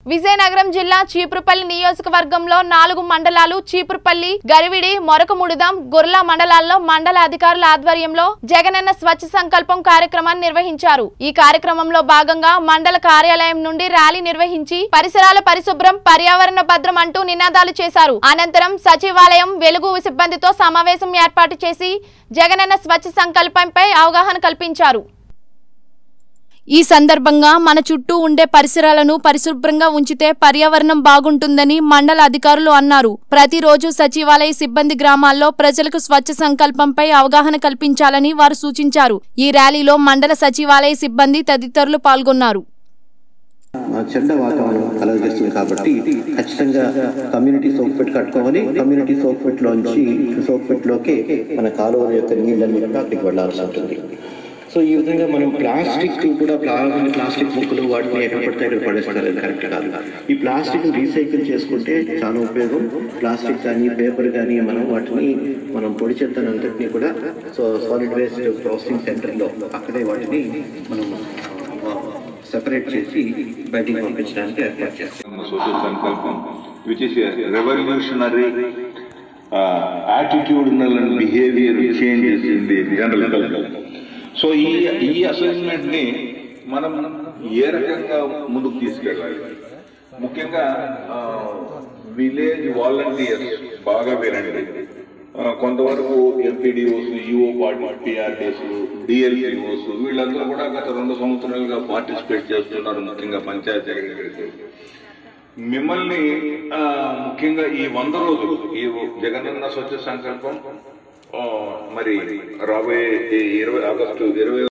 విజయనగరం జిల్లా చీపురుపల్లి నియోజకవర్గంలో నాలుగు మండలాలు చీపురుపల్లి గరివిడి మొరకముడుదాం గుర్ల మండలాల్లో మండల అధికారుల ఆధ్వర్యంలో జగనన్న స్వచ్ఛ సంకల్పం కార్యక్రమాన్ని నిర్వహించారు ఈ కార్యక్రమంలో భాగంగా మండల కార్యాలయం నుండి ర్యాలీ నిర్వహించి పరిసరాల పరిశుభ్రం పర్యావరణ భద్రం అంటూ నినాదాలు చేశారు అనంతరం సచివాలయం వెలుగు సిబ్బందితో సమావేశం ఏర్పాటు చేసి జగనన్న స్వచ్ఛ సంకల్పంపై అవగాహన కల్పించారు ఈ సందర్భంగా మన చుట్టూ ఉండే పరిసరాలను పరిశుభ్రంగా ఉంచితే పర్యావరణం బాగుంటుందని మండల అధికారులు అన్నారు ప్రతిరోజు సచివాలయ సిబ్బంది గ్రామాల్లో ప్రజలకు స్వచ్ఛ సంకల్పంపై అవగాహన కల్పించాలని వారు సూచించారు ఈ ర్యాలీలో మండల సచివాలయ సిబ్బంది తదితరులు పాల్గొన్నారు ఆ చెడ్డ వాతావరణం కలగజేస్తుంది కాబట్టి ఖచ్చితంగా కమ్యూనిటీ సోప్ పెట్ కట్టుకోవాలి కమ్యూనిటీ సోప్ పెట్ లోంచి సోప్ పెట్ లోకి మన కాలువ యొక్క నీళ్ళన్నీ కూడా అక్కడికి వెళ్ళాల్సి ఉంటుంది సో ఈ విధంగా మనం ప్లాస్టిక్ కూడా ప్లా- ప్లాస్టిక్ ముక్కలు వాటిని ఎక్కడ పడితే అక్కడ పడేస్తారు అది కరెక్ట్ కాదు ఈ ప్లాస్టిక్ రీసైకిల్ చేసుకుంటే చాలా ఉపయోగం ప్లాస్టిక్ కానీ పేపర్ కానీ మనం వాటిని మనం పొడి చెత్తనంతటినీ కూడా సో సాలిడ్ వేస్ట్ ప్రాసెసింగ్ సెంటర్లో అక్కడే వాటిని మనం సెపరేట్ చేసి బయటికి పంపించడానికి ఏర్పాటు చేస్తాం social sankalpam, which is a revolutionary uh, attitudinal and behavior changes in the general culture. So ఈ ఈ అసైన్మెంట్ ని మనం ఏ రకంగా ముందుకు తీసుకెళ్ళాలి ముఖ్యంగా విలేజ్ వాలంటీర్స్ బాగా వినండి ఆ, కొంతవరకు ఎంపీడీఓస్ యుఓ పార్టీ పిఆర్డీస్ డిఎల్సీఓస్ వీళ్ళందరూ కూడా గత రెండు సంవత్సరాలుగా పార్టిసిపేట్ చేస్తున్నారు ముఖ్యంగా పంచాయతీ సెక్రటరీస్ మిమ్మల్ని ఆ, ముఖ్యంగా ఈ వంద రోజులు ఈ జగనన్న స్వచ్ఛ సంకల్పం ఆ, మరి రాబోయే ఈ ఇరవై ఆగస్టు ఇరవై